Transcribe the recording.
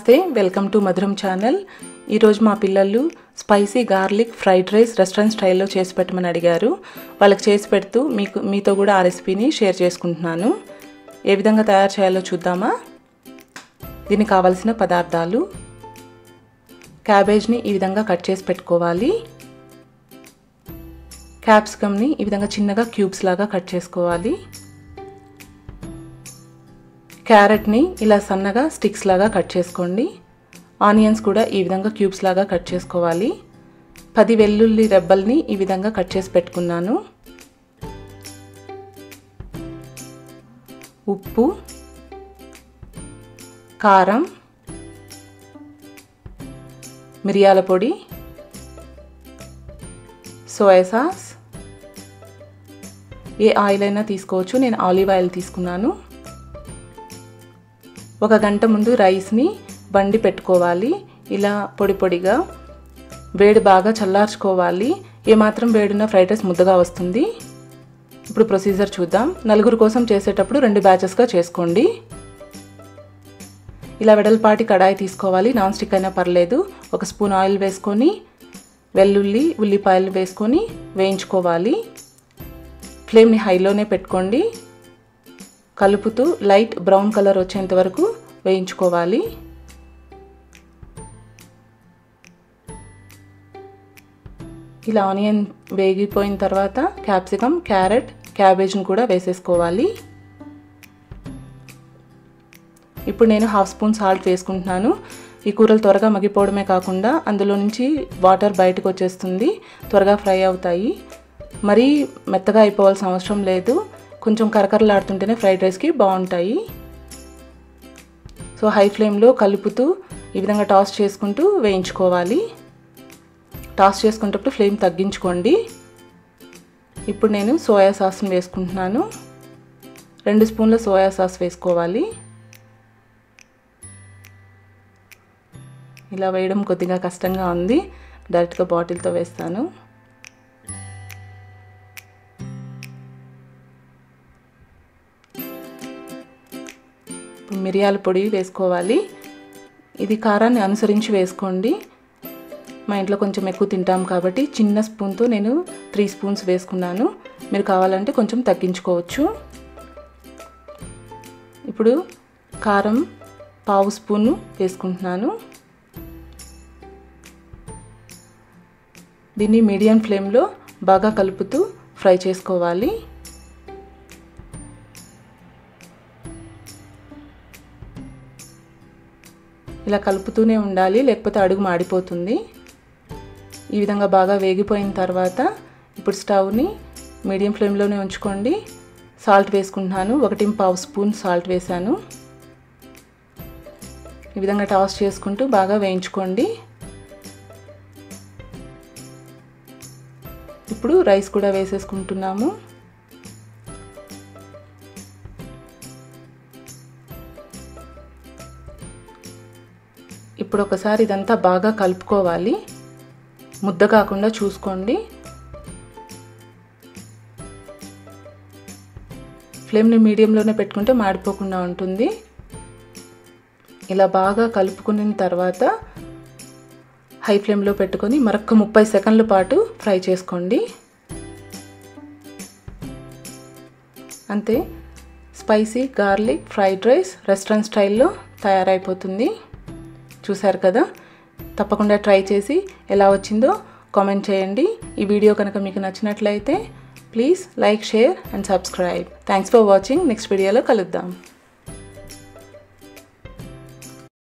నమస్తే welcome to మధురం channel ఈరోజు మా పిల్లలు spicy garlic fried rice restaurant స్టైల్లో చేసి పెట్టమని అడిగారు వాళ్ళకి చేసి పెడుతూ మీకు మీతో కూడా ఆ రెసిపీని షేర్ చేసుకుంటున్నాను ఏ విధంగా తయారు చేయాలో చూద్దామా దీనికి కావాల్సిన పదార్థాలు క్యాబేజ్ని ఈ విధంగా కట్ చేసి పెట్టుకోవాలి క్యాప్సికమ్ని ఈ విధంగా చిన్నగా క్యూబ్స్ లాగా కట్ చేసుకోవాలి క్యారెట్ని ఇలా సన్నగా స్టిక్స్ లాగా కట్ చేసుకోండి ఆనియన్స్ కూడా ఈ విధంగా క్యూబ్స్ లాగా కట్ చేసుకోవాలి పది వెల్లుల్లి రెబ్బల్ని ఈ విధంగా కట్ చేసి పెట్టుకున్నాను ఉప్పు కారం మిరియాల పొడి సోయా సాస్ ఏ ఆయిల్ అయినా తీసుకోవచ్చు నేను ఆలివ్ ఆయిల్ తీసుకున్నాను ఒక గంట ముందు రైస్ని బండి పెట్టుకోవాలి ఇలా పొడి పొడిగా వేడి బాగా చల్లార్చుకోవాలి ఏమాత్రం వేడిన ఫ్రైడ్ రైస్ ముద్దగా వస్తుంది ఇప్పుడు ప్రొసీజర్ చూద్దాం నలుగురు కోసం చేసేటప్పుడు రెండు బ్యాచెస్గా చేసుకోండి ఇలా వెడల్పాటి కడాయి తీసుకోవాలి నాన్ స్టిక్ అయినా పర్లేదు ఒక స్పూన్ ఆయిల్ వేసుకొని వెల్లుల్లి ఉల్లిపాయలు వేసుకొని వేయించుకోవాలి ఫ్లేమ్ని హైలోనే పెట్టుకోండి కలుపుతూ లైట్ బ్రౌన్ కలర్ వచ్చేంత వరకు వేయించుకోవాలి ఇలా ఆనియన్ వేగిపోయిన తర్వాత క్యాప్సికమ్ క్యారెట్ క్యాబేజ్ని కూడా వేసేసుకోవాలి ఇప్పుడు నేను హాఫ్ స్పూన్ సాల్ట్ వేసుకుంటున్నాను ఈ కూరలు త్వరగా మగ్గిపోవడమే కాకుండా అందులో నుంచి వాటర్ బయటకు వచ్చేస్తుంది త్వరగా ఫ్రై అవుతాయి మరీ మెత్తగా అయిపోవాల్సిన అవసరం లేదు కొంచెం కరకరలాడుతుంటేనే ఫ్రైడ్ రైస్కి బాగుంటాయి సో హై ఫ్లేమ్లో కలుపుతూ ఈ విధంగా టాస్ చేసుకుంటూ వేయించుకోవాలి టాస్ చేసుకునేటప్పుడు ఫ్లేమ్ తగ్గించుకోండి ఇప్పుడు నేను సోయా సాస్ని వేసుకుంటున్నాను రెండు స్పూన్ల సోయా సాస్ వేసుకోవాలి ఇలా వేయడం కొద్దిగా కష్టంగా ఉంది డైరెక్ట్గా బాటిల్తో వేస్తాను మిరియాల పొడి వేసుకోవాలి ఇది కారాన్ని అనుసరించి వేసుకోండి మా ఇంట్లో కొంచెం ఎక్కువ తింటాం కాబట్టి చిన్న స్పూన్తో నేను త్రీ స్పూన్స్ వేసుకున్నాను మీరు కావాలంటే కొంచెం తగ్గించుకోవచ్చు ఇప్పుడు కారం పావు స్పూను వేసుకుంటున్నాను దీన్ని మీడియం ఫ్లేమ్లో బాగా కలుపుతూ ఫ్రై చేసుకోవాలి ఇలా కలుపుతూనే ఉండాలి లేకపోతే అడుగు మాడిపోతుంది ఈ విధంగా బాగా వేగిపోయిన తర్వాత ఇప్పుడు స్టవ్ని మీడియం ఫ్లేమ్లోనే ఉంచుకోండి సాల్ట్ వేసుకుంటున్నాను ఒకటి పావు స్పూన్ సాల్ట్ వేసాను ఈ విధంగా టాస్ చేసుకుంటూ బాగా వేయించుకోండి ఇప్పుడు రైస్ కూడా వేసేసుకుంటున్నాము ఇప్పుడు ఒకసారి ఇదంతా బాగా కలుపుకోవాలి ముద్ద కాకుండా చూసుకోండి ఫ్లేమ్ని మీడియంలోనే పెట్టుకుంటే మాడిపోకుండా ఉంటుంది ఇలా బాగా కలుపుకున్న తర్వాత హై ఫ్లేమ్లో పెట్టుకొని మరొక ముప్పై సెకండ్ల పాటు ఫ్రై చేసుకోండి అంతే spicy garlic fried rice restaurant స్టైల్లో తయారైపోతుంది చూశారు కదా తప్పకుండా ట్రై చేసి ఎలా వచ్చిందో కామెంట్ చేయండి ఈ వీడియో కనుక మీకు నచ్చినట్లయితే please like share and subscribe thanks for watching next వీడియోలో కలుద్దాం